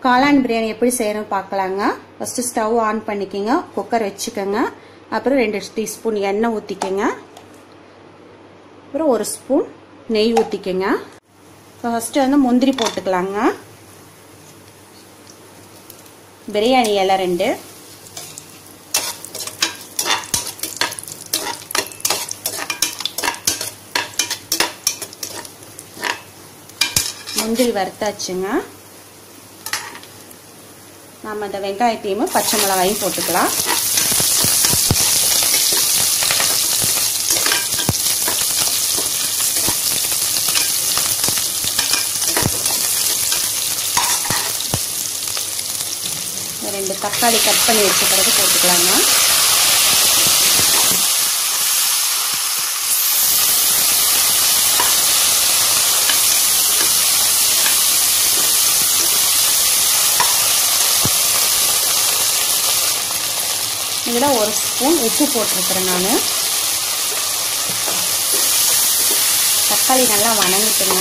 காளான் பிரியாணி எப்படி செய்யணும் பார்க்கலாங்க ஃபர்ஸ்ட் ஸ்டவ் ஆன் பண்ணிக்கோங்க குக்கர் வச்சுக்கோங்க அப்புறம் ரெண்டு டீஸ்பூன் எண்ணெய் ஊற்றிக்கோங்க அப்புறம் ஒரு ஸ்பூன் நெய் ஊற்றிக்கோங்க ஃபர்ஸ்ட் வந்து முந்திரி போட்டுக்கலாங்க பிரியாணி இலை ரெண்டு முந்திரி வறுத்தாச்சுங்க நாம் இந்த வெங்காயத்தையும் பச்சை மிளகாயும் போட்டுக்கலாம் ரெண்டு தக்காளி கட் பண்ணி வச்சுக்கிறது போட்டுக்கலாங்க இதில் ஒரு ஸ்பூன் உப்பு போட்டிருக்கிறேன் நான் தக்காளி நல்லா வணங்கிட்டுங்க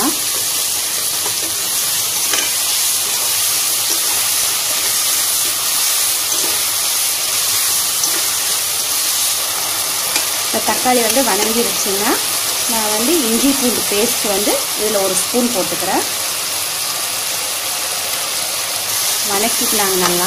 இந்த தக்காளி வந்து வணங்கிருச்சுங்க நான் வந்து இஞ்சி பூண்டு பேஸ்ட் வந்து இதில் ஒரு ஸ்பூன் போட்டுக்கிறேன் வணக்கிக்கலாங்க நல்லா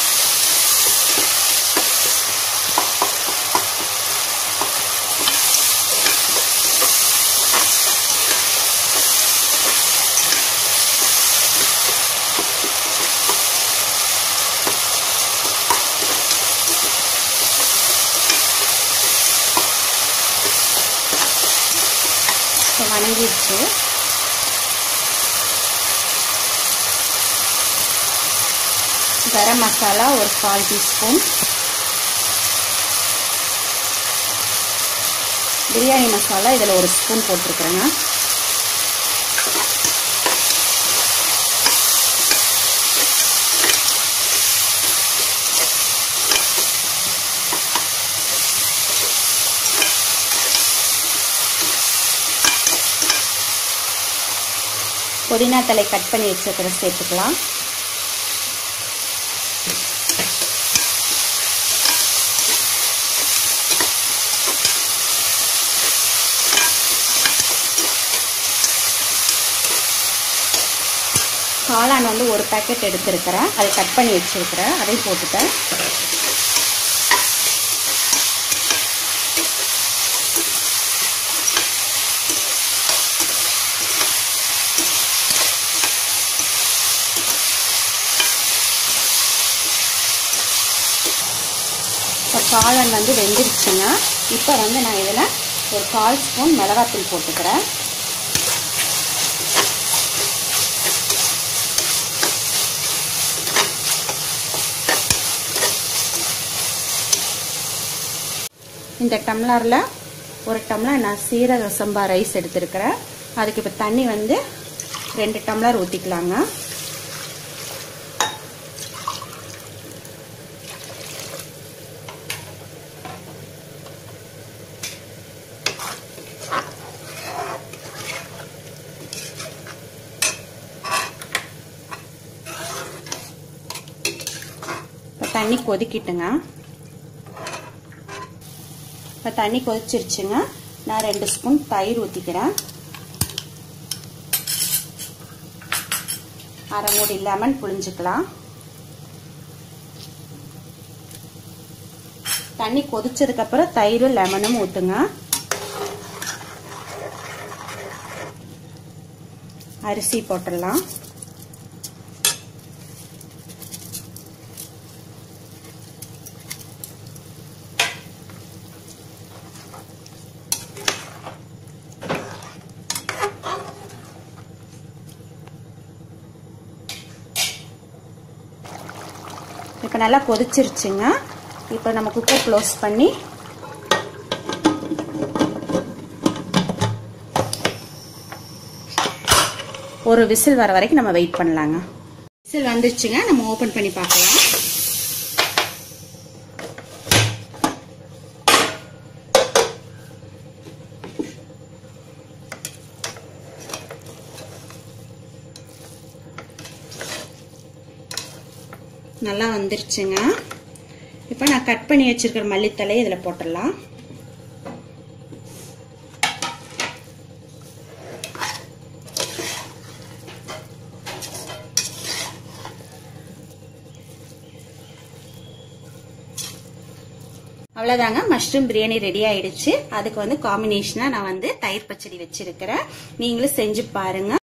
வணங்கிடுச்சு கரம் மசாலா ஒரு கால் டீஸ்பூன் பிரியாணி மசாலா இதில் ஒரு ஸ்பூன் போட்டிருக்கிறேங்க புதினா தலை கட் பண்ணி வச்சுக்கிறத சேர்த்துக்கலாம் காளான் வந்து ஒரு பேக்கெட் எடுத்திருக்கிறேன் அதை கட் பண்ணி வச்சிருக்கிறேன் அதையும் போட்டுட்டேன் இப்போ காளான் வந்து வெந்துருச்சுங்க இப்போ வந்து நான் இதில் ஒரு கால் ஸ்பூன் மிளகாத்தூள் போட்டுக்கிறேன் இந்த டம்ளரில் ஒரு டம்ளர் நான் சீரக சம்பா ரைஸ் எடுத்துருக்கிறேன் அதுக்கு இப்போ தண்ணி வந்து ரெண்டு டம்ளர் ஊற்றிக்கலாங்க இப்போ தண்ணி கொதிக்கிட்டுங்க இப்போ தண்ணி கொதிச்சிருச்சுங்க நான் ரெண்டு ஸ்பூன் தயிர் ஊற்றிக்கிறேன் அரை மூடி லெமன் புழிஞ்சுக்கலாம் தண்ணி கொதிச்சதுக்கப்புறம் தயிரும் லெமனும் ஊற்றுங்க அரிசி போட்டுடலாம் இப்போ நல்லா கொதிச்சிருச்சுங்க இப்போ நம்ம குக்கர் க்ளோஸ் பண்ணி ஒரு விசில் வர வரைக்கும் நம்ம வெயிட் பண்ணலாங்க விசில் வந்துருச்சுங்க நம்ம ஓபன் பண்ணி பார்க்கலாம் நல்லா வந்துருச்சுங்க இப்போ நான் கட் பண்ணி வச்சிருக்கிற மல்லித்தலையை இதில் போட்டுடலாம் அவ்வளோதாங்க மஷ்ரூம் பிரியாணி ரெடி ஆயிடுச்சு அதுக்கு வந்து காம்பினேஷனாக நான் வந்து தயிர் பச்சடி வச்சிருக்கிறேன் நீங்களும் செஞ்சு பாருங்க